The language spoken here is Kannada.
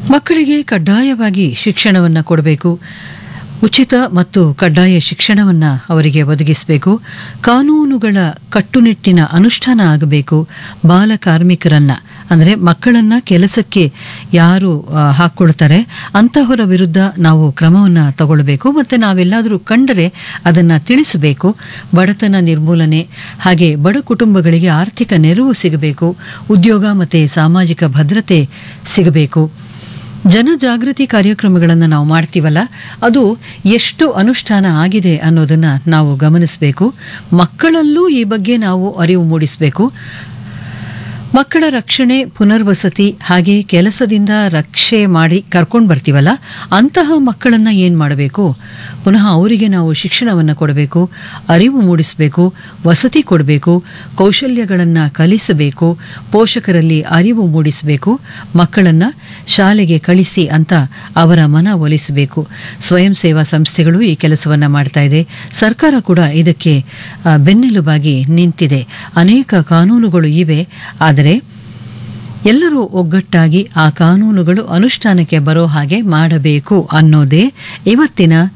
ಮಕ್ಕಳಿಗೆ ಕಡ್ಡಾಯವಾಗಿ ಶಿಕ್ಷಣವನ್ನು ಕೊಡಬೇಕು ಉಚಿತ ಮತ್ತು ಕಡ್ಡಾಯ ಶಿಕ್ಷಣವನ್ನು ಅವರಿಗೆ ಒದಗಿಸಬೇಕು ಕಾನೂನುಗಳ ಕಟ್ಟುನಿಟ್ಟಿನ ಅನುಷ್ಠಾನ ಆಗಬೇಕು ಬಾಲ ಕಾರ್ಮಿಕರನ್ನ ಅಂದರೆ ಮಕ್ಕಳನ್ನ ಕೆಲಸಕ್ಕೆ ಯಾರು ಆ, ಹಾಕ್ಕೊಳ್ತಾರೆ ಅಂತಹವರ ವಿರುದ್ಧ ನಾವು ಕ್ರಮವನ್ನು ತಗೊಳ್ಬೇಕು ಮತ್ತು ನಾವೆಲ್ಲಾದರೂ ಕಂಡರೆ ಅದನ್ನು ತಿಳಿಸಬೇಕು ಬಡತನ ನಿರ್ಮೂಲನೆ ಹಾಗೆ ಬಡ ಕುಟುಂಬಗಳಿಗೆ ಆರ್ಥಿಕ ನೆರವು ಸಿಗಬೇಕು ಉದ್ಯೋಗ ಮತ್ತು ಸಾಮಾಜಿಕ ಭದ್ರತೆ ಸಿಗಬೇಕು ಜನಜಾಗೃತಿ ಕಾರ್ಯಕ್ರಮಗಳನ್ನು ನಾವು ಮಾಡ್ತೀವಲ್ಲ ಅದು ಎಷ್ಟು ಅನುಷ್ಠಾನ ಆಗಿದೆ ಅನ್ನೋದನ್ನು ನಾವು ಗಮನಿಸಬೇಕು ಮಕ್ಕಳಲ್ಲೂ ಈ ಬಗ್ಗೆ ನಾವು ಅರಿವು ಮೂಡಿಸಬೇಕು ಮಕ್ಕಳ ರಕ್ಷಣೆ ಪುನರ್ವಸತಿ ಹಾಗೆ ಕೆಲಸದಿಂದ ರಕ್ಷೆ ಮಾಡಿ ಕರ್ಕೊಂಡು ಬರ್ತೀವಲ್ಲ ಅಂತಹ ಮಕ್ಕಳನ್ನು ಏನು ಮಾಡಬೇಕು ಪುನಃ ಅವರಿಗೆ ನಾವು ಶಿಕ್ಷಣವನ್ನು ಕೊಡಬೇಕು ಅರಿವು ಮೂಡಿಸಬೇಕು ವಸತಿ ಕೊಡಬೇಕು ಕೌಶಲ್ಯಗಳನ್ನು ಕಲಿಸಬೇಕು ಪೋಷಕರಲ್ಲಿ ಅರಿವು ಮೂಡಿಸಬೇಕು ಮಕ್ಕಳನ್ನು ಶಾಲೆಗೆ ಕಳಿಸಿ ಅಂತ ಅವರ ಮನ ಒಲಿಸಬೇಕು ಸ್ವಯಂ ಸೇವಾ ಸಂಸ್ಥೆಗಳು ಈ ಕೆಲಸವನ್ನು ಮಾಡ್ತಾ ಇದೆ ಸರ್ಕಾರ ಕೂಡ ಇದಕ್ಕೆ ಆ, ಬೆನ್ನೆಲುಬಾಗಿ ನಿಂತಿದೆ ಅನೇಕ ಕಾನೂನುಗಳು ಇವೆ ಆದರೆ ಎಲ್ಲರೂ ಒಗ್ಗಟ್ಟಾಗಿ ಆ ಕಾನೂನುಗಳು ಅನುಷ್ಠಾನಕ್ಕೆ ಬರೋ ಹಾಗೆ ಮಾಡಬೇಕು ಅನ್ನೋದೇ ಇವತ್ತಿನ